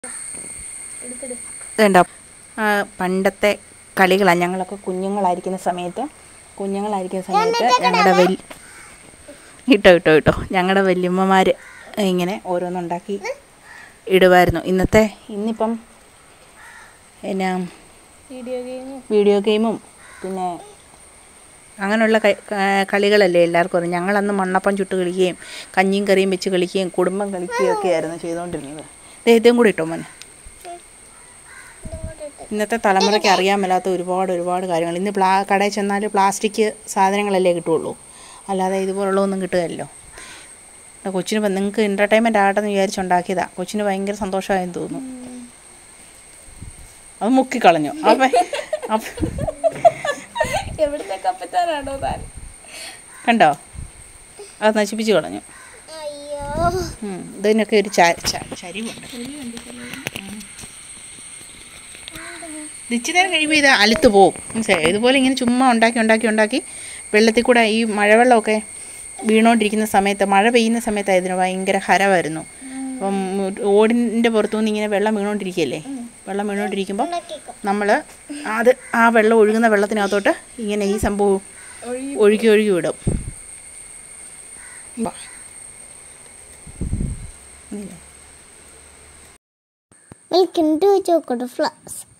ഇതുണ്ടോ ആ, പണ്ടത്തെ കളികളാണ് ഞങ്ങളൊക്കെ കുഞ്ഞുങ്ങളായിരിക്കുന്ന സമയത്ത് കുഞ്ഞുങ്ങളായിരിക്കുന്ന സമയത്ത് ഞങ്ങളുടെ വലി ഇട്ടോ ഇട്ടോ ഇട്ടോ ഞങ്ങളുടെ വല്യമ്മമാർ ഇങ്ങനെ ഓരോന്നുണ്ടാക്കി ഇടുമായിരുന്നു ഇന്നത്തെ ഇന്നിപ്പം എന്നാ വീഡിയോ ഗെയിം വീഡിയോ ഗെയിമും പിന്നെ അങ്ങനെയുള്ള ക- ക- കളികളല്ലേ എല്ലാവർക്കും അറിയാം ഞങ്ങളന്ന് മണ്ണപ്പം ചുട്ട് കളിക്കുകയും കഞ്ഞിയും കറിയും വെച്ച് കളിക്കുകയും കുടുംബം കളിക്കുകയും ഒക്കെ ആയിരുന്നു ചെയ്തുകൊണ്ടിരുന്നത് ദേ ഇതും കൂടി ഇട്ടോ മോനെ ഇന്നത്തെ തലമുറയ്ക്ക് അറിയാൻ മേലാത്ത ഒരുപാട് ഒരുപാട് കാര്യങ്ങൾ ഇന്ന് പ്ലാ കടയിൽ ചെന്നാൽ പ്ലാസ്റ്റിക് സാധനങ്ങളല്ലേ കിട്ടുള്ളൂ അല്ലാതെ ഇതുപോലുള്ളതൊന്നും കിട്ടുകയല്ലോ കൊച്ചിന് ഇപ്പം നിങ്ങൾക്ക് എൻ്റർടൈൻമെൻ്റ് ആകട്ടെ എന്ന് വിചാരിച്ചുണ്ടാക്കിയതാ കൊച്ചിന് ഭയങ്കര സന്തോഷമായെന്ന് തോന്നുന്നു അത് മുക്കിക്കളഞ്ഞു അപ്പം അപ്പം എവിടുത്തെ കപ്പത്താനാണോ താൻ കണ്ടോ അത് നശിപ്പിച്ച് കളഞ്ഞു അയ്യോ ഉം. ഇതിനൊക്കെ ഒരു ച- ച- ചരിവുണ്ട് ഇത് ഇച്ചിരി നേരം കഴിയുമ്പോൾ ഇത് അലുത്ത് പോവും മനസ്സിലായോ ഇതുപോലെ ഇങ്ങനെ ചുമ്മാ ഉണ്ടാക്കി ഉണ്ടാക്കി ഉണ്ടാക്കി വെള്ളത്തിൽ കൂടെ ഈ മഴവെള്ളമൊക്കെ വീണുകൊണ്ടിരിക്കുന്ന സമയത്ത് മഴ പെയ്യുന്ന സമയത്തായിരുന്നു ഭയങ്കര ഹരമായിരുന്നു അപ്പം ഓടിൻ്റെ പുറത്തുനിന്ന് ഇങ്ങനെ വെള്ളം വീണുകൊണ്ടിരിക്കുകയല്ലേ വെള്ളം വീണുകൊണ്ടിരിക്കുമ്പോൾ നമ്മൾ അത് ആ വെള്ളം ഒഴുകുന്ന വെള്ളത്തിനകത്തോട്ട് ഇങ്ങനെ ഈ സംഭവം ഒഴുകി ഒഴുകി വിടും വാ. Milk into chocolate flowers